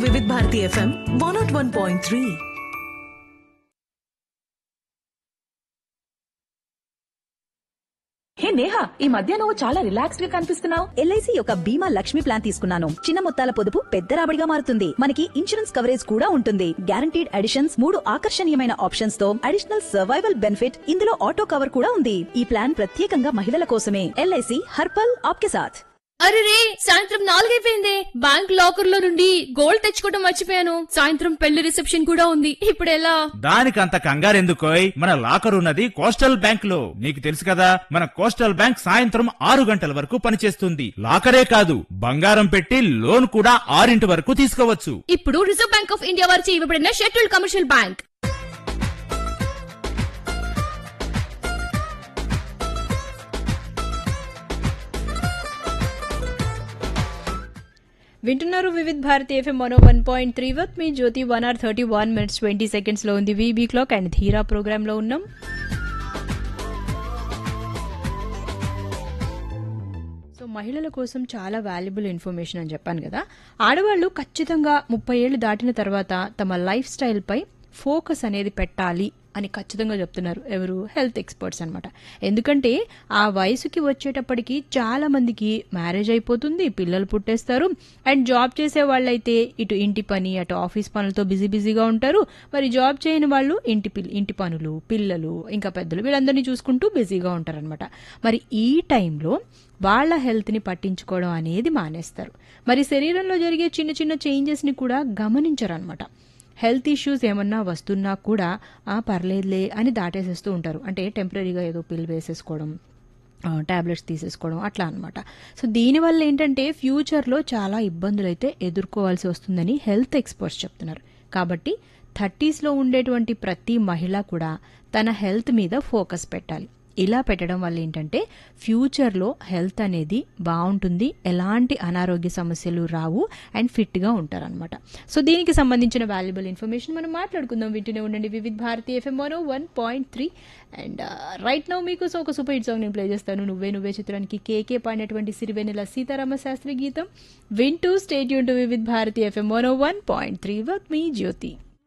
Vividh Bharati FM one nought one point three hey Neha ఈ మధ్య నువ్వు చాలా రిలాక్స్డ్ గా కనిపిస్తున్నావు ఎల్ఐసి యొక్క బీమా లక్ష్మి ప్లాన్ తీసుకున్నాను చిన్న మొత్తాల పొదుపు పెద్ద రాబడిగా మారుతుంది మనకి ఇన్సూరెన్స్ కవరేజ్ కూడా ఉంటుంది గ్యారంటీడ్ అడిషన్స్ మూడు ఆకర్షణీయమైన ఆప్షన్స్ తో అడిషనల్ సర్వైవల్ బెనిఫిట్ ఇందులో ఆటో కవర్ కూడా ఉంది ఈ ప్లాన్ ప్రత్యేకంగా మహిళల కోసమే ఎల్ఐసి హర్పల్ ఆప్కే సాథ్ అరే రే సాయంత్రం నాలుగైపోయింది బ్యాంక్ లాకర్ లో నుండి గోల్డ్ తెచ్చుకోవడం మర్చిపోయాను సాయంత్రం పెళ్లి రిసెప్షన్ కూడా ఉంది ఇప్పుడు ఎలా దానికంత కంగారెందుకోయ్ మన లాకర్ ఉన్నది కోస్టల్ బ్యాంక్ లో నీకు తెలుసు కదా మన కోస్టల్ బ్యాంక్ సాయంత్రం ఆరు గంటల వరకు పనిచేస్తుంది లాకరే కాదు బంగారం పెట్టి లోన్ కూడా ఆరింటి వరకు తీసుకోవచ్చు ఇప్పుడు రిజర్వ్ బ్యాంక్ ఆఫ్ ఇండియా వారిచే ఇవ్వబడిన షెడ్యూల్డ్ కమర్షియల్ బ్యాంక్ వింటున్నారు Vividh Bharati FM one one point three with me Jyothi one hour thirty one minutes twenty seconds లో ఉంది VB clock and Dheera programme లో ఉన్నాం సో మహిళల కోసం చాలా వాల్యుబుల్ ఇన్ఫర్మేషన్ అని చెప్పాను కదా ఆడవాళ్ళు ఖచ్చితంగా ముప్పై ఏళ్ళు దాటిన తర్వాత తమ లైఫ్ స్టైల్ పై ఫోకస్ అనేది పెట్టాలి అని ఖచ్చితంగా చెప్తున్నారు ఎవరు హెల్త్ ఎక్స్పర్ట్స్ అనమాట ఎందుకంటే ఆ వయసుకి వచ్చేటప్పటికి చాలా మందికి మ్యారేజ్ అయిపోతుంది పిల్లలు పుట్టేస్తారు అండ్ జాబ్ చేసే వాళ్ళైతే ఇటు ఇంటి పని అటు ఆఫీస్ పనులతో బిజీ బిజీగా ఉంటారు మరి జాబ్ చేయని వాళ్ళు ఇంటి పిల్ ఇంటి పనులు పిల్లలు ఇంకా పెద్దలు వీళ్ళందరినీ చూసుకుంటూ బిజీగా ఉంటారనమాట మరి ఈ టైంలో వాళ్ళ హెల్త్ని పట్టించుకోవడం అనేది మానేస్తారు మరి శరీరంలో జరిగే చిన్న చిన్న చేంజెస్ని కూడా గమనించరు అనమాట హెల్త్ ఇష్యూస్ ఏమన్నా వస్తున్నా కూడా ఆ పర్లేదులే అని దాటేసేస్తూ ఉంటారు అంటే టెంపరీగా ఏదో పిల్ వేసేసుకోవడం ట్యాబ్లెట్స్ తీసేసుకోవడం అట్లా అనమాట సో దీనివల్ల ఏంటంటే ఫ్యూచర్లో చాలా ఇబ్బందులు అయితే ఎదుర్కోవాల్సి వస్తుందని హెల్త్ ఎక్స్పర్ట్స్ చెప్తున్నారు కాబట్టి థర్టీస్లో ఉండేటువంటి ప్రతి మహిళ కూడా తన హెల్త్ మీద ఫోకస్ పెట్టాలి ఇలా పెట్టడం వల్ల ఏంటంటే ఫ్యూచర్లో హెల్త్ అనేది బాగుంటుంది ఎలాంటి అనారోగ్య సమస్యలు రావు అండ్ ఫిట్గా ఉంటారనమాట సో దీనికి సంబంధించిన వాల్యుబుల్ ఇన్ఫర్మేషన్ మనం మాట్లాడుకుందాం వింటూనే ఉండండి Vividh Bharati FM one one point three and right now మీకు సో ఒక సూపర్ హిట్ సాంగ్ నేను ప్లే చేస్తాను నువ్వే నువ్వే చిత్రానికి కేకే పాడినటువంటి సిరివెన్నెల సీతారామ శాస్త్రి గీతం వింటూ స్టేట్ యూన్ to Vividh Bharati FM one one point three with me Jyothi